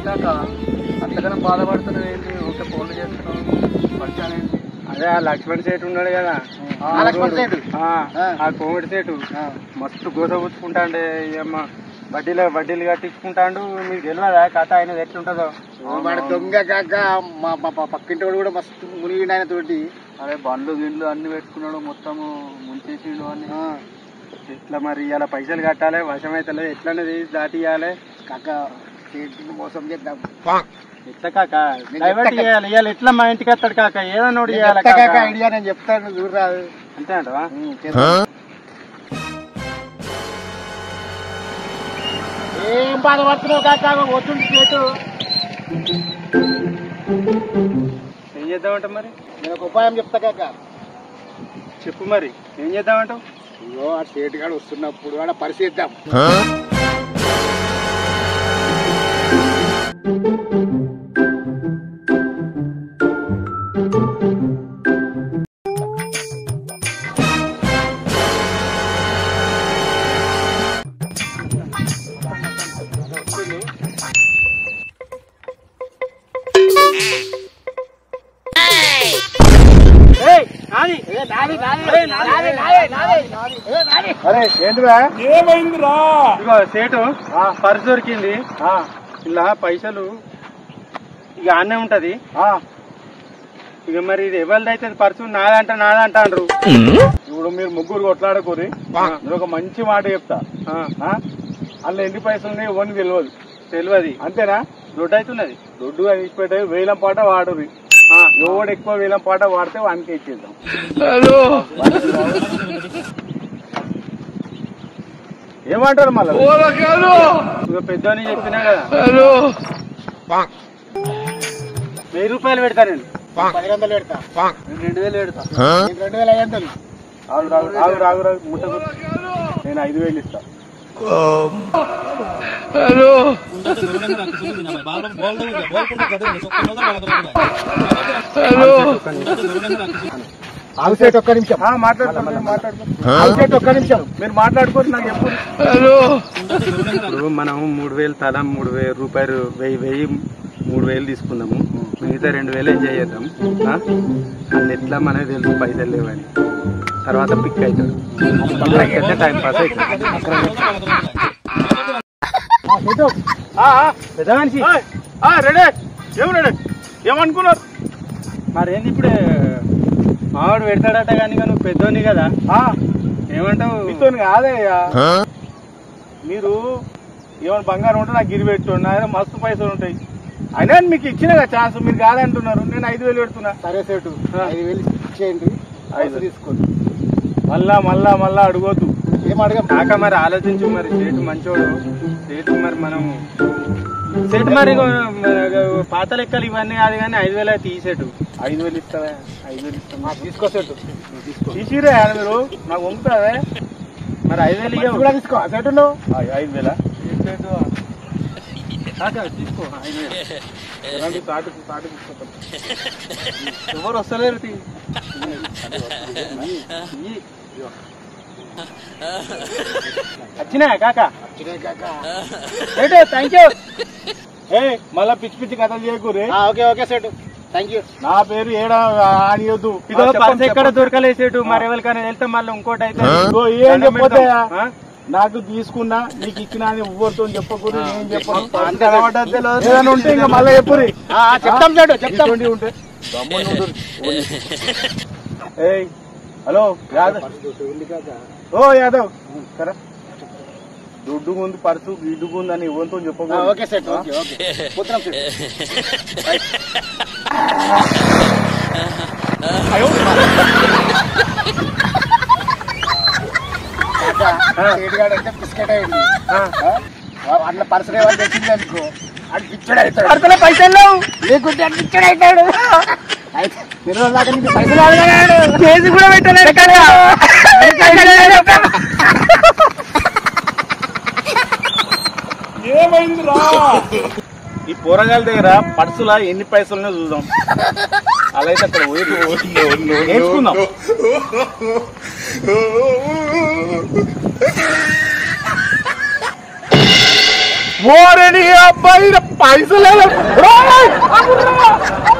కాక అంతగానో బాధపడుతున్నావు ఏంటి ఊరికే ఫోన్లు చేస్తున్నావు పరిచయం ఏంటి అదే ఆ లక్ష్మణ్ సేటు ఉన్నాడు కదా ఆ లక్ష్మణ్ సేటు? ఆ, ఆ. ఆ కోవిడ్ సేటు మస్తు గోసపుచ్చుకుంటాండే అమ్మ వడ్డీలు వడ్డీలు కట్టించుకుంటాడు మీకు తెలియదా కథ ఆయన ఎట్లుంటుందో వాడు దొంగ కాక మా మా ప- పక్కింటి వాడు కూడా మస్తు మునిగిండు ఆయన తోటి అరే బండ్లు గిండ్లు అన్ని పెట్టుకున్నాడు మొత్తము ముంచేసిండు అని ఎట్లా మరి ఇలా పైసలు కట్టాలి వశమైతే ఎట్లనేది దాటియాలి కాక చేతికి మోసం చేద్దాం ఎట్లా కాక నేను డైవర్ట్ చెప్తా చేయాలి ఇవాళ ఎట్లా మా ఇంటికి వస్తాడు కాక ఏదన్నా ఒకటి నేను చేయాలి చెప్తా కాక కాక. ఐడియా నేను చెప్తాను చూడరాదు అంతే అంటవా ఏం బాధపడుతున్నావు కాక వస్తుంది చేతు ఏం చేద్దామంట మరి నేను ఒక ఉపాయం చెప్తా కాక చెప్పు మరి ఏం చేద్దామంటావు ఇగో ఆ చేతిగాడు వస్తున్నప్పుడు ఆడ పరిశీలిద్దాం అరే ఏంటిరా ఏమైందిరా ఇగో సేటు పర్స్ దొరికింది ఇలా పైసలు ఇక ఆనే ఉంటది ఇక మరి ఇది ఎవరిది అయితే పర్సు నాదంట నాదంట అంటారు ఇప్పుడు మీరు ముగ్గురు కొట్లాడకూరి నేను ఒక మంచి మాట చెప్తా ఆ? అందులో ఎన్ని పైసలు ఉన్నాయి ఇవన్నీ తెలియదు తెలియదు అంతేనా దొడ్డు అవుతున్నది దొడ్డు తీసిపెట్టే వేలం పాట వాడురి ఎవడు ఎక్కువ వేలం పాట వాడితే వానికి ఇచ్చేద్దాం ఏమంటారు మళ్ళీ ఇక పెద్దోని చెప్పినా కదా వెయ్యి రూపాయలు పెడతా నేను పది వందలు పెడతా నేను రెండు వేలు పెడతా నేను రెండు వేల ఐదు వందలు ఆగు రాగు రాగు రాగు రాగు ముట్ట కొట్టు. నేను ఐదు వేలు ఇస్తా ఆగుసేట్ ఒక్క నిమిషం ఆ, మాట్లాడతా మీరు మాట్లాడుకో ఆగుసేట్ ఒక్క నిమిషం మీరు మాట్లాడుకోరు నాకు చెప్పు ఇప్పుడు మనం మూడు వేలు తల మూడు వేలు రూపాయలు వెయ్యి వెయ్యి మూడు వేలు తీసుకుందాము మిగతా రెండు వేలు ఎంజాయ్ చేద్దాం ఆ? అది ఎట్లా మనకి తెలుసు పైసలు లేవని తర్వాత పిక్ అవుతాడు పిక్ అయితే టైం పాస్ అవుతుంది పెద్ద మనిషి రెడీ ఏం రెడీ ఏమనుకున్నారు మరేంది ఇప్పుడే మావాడు పెడతాడట కానీ ఇక నువ్వు పెద్దోని కదా ఏమంటావు మీతో కాదయ్యా మీరు ఏమైనా బంగారం ఉంటే నాకు గిరి పెట్టుకోండి నా దగ్గర మస్తు పైసలు ఉంటాయి అయినా మీకు ఇచ్చిన ఛాన్స్ మీరు కాదంటున్నారు నేను ఐదు వేలు పెడుతున్నా సరే సేటు ఐదు వేలు ఇచ్చేయండి ఐదు. ఐదు తీసుకోండి మళ్ళా మళ్ళా మళ్ళా అడగొద్దు ఏం అడగం కాక మరి ఆలోచించు మరి సేటు మంచోడు సేటు మరి మనం సేటు మరి ఇగో, మరి పాత లెక్కలు ఇవన్నీ కాదు కానీ ఐదు వేలు తీసేటు ఐదు వేలు ఇస్తావా ఐదు వేలు ఇస్తా తీసుకో సేటు తీసిరే మీరు నాకు వంపుతావే మరి ఐదు వేలు ఇవ్వవు. కూడా తీసుకో సేటు నువ్వు ఆ, ఐదు వేలా కాక తీసుకో ఐదు వేలు ఎలాంటి తాటుకు తాటుకు ఇస్తాం. ఎవరు వస్తలేరు తీ. ఇయ్యి. వచ్చినాయా కాక చిన్న కాక సేటు థ్యాంక్ యూ ఏ మళ్ళా పిచ్చి పిచ్చి కథలు చేయకూరి ఆ, ఓకే ఓకే సేటు థ్యాంక్ యూ నా పేరు ఏడా ఆడియొద్దు ఇదో చెప్పండి, పర్స్ ఎక్కడ చెప్పండి. దొరకలేసేటు మరి ఎవరికైనా వెళ్తే మళ్ళీ ఇంకోటి అయితే ఇదిగో ఏం దండం చెప్పొద్దు పెడతాం. ఆ? నాకు తీసుకున్నా నీకు ఇచ్చిన అని ఎవరితో చెప్పకూడదు నేను చెప్పను అంత అలవాటు తెలియదు. ఏదైనా ఉంటే ఇంకా మళ్ళీ చెప్పురి ఆ, ఆ, చెప్తాం సేటు చెప్తాం ఇటువంటి ఉంటే గమ్మున ఉండుర్రి. ఏయ్ హలో యాదవ్ ఉంది కాక ఓ యాదవ్ సరే దుడ్డు ముందు పర్సు గిడ్డు ముందు అని ఎవరితో ఆ, చెప్పకూడదు ఓకే సేటు ఓకే ఓకే పోతున్నాం సేటు అంటే బిస్కెట్ అయ్యింది అట్లా పర్సనే వాళ్ళు తెచ్చింది అనుకో అది పిచ్చడు అవుతాడు పర్సులో పైసలు లేవు. లేకుంటే అది పిచ్చడు అవుతాడు అయితే మీరు దాకా నీకు పైసలు అడగలేడు కేసు కూడా పెట్టలేదు కాక. ఈ పోరగాల దగ్గర పర్సులా ఎన్ని పైసలున్నా చూద్దాం అలా అయితే అక్కడ పోయి నేర్చుకుందాం ఓరని అబ్బాయి పైసలు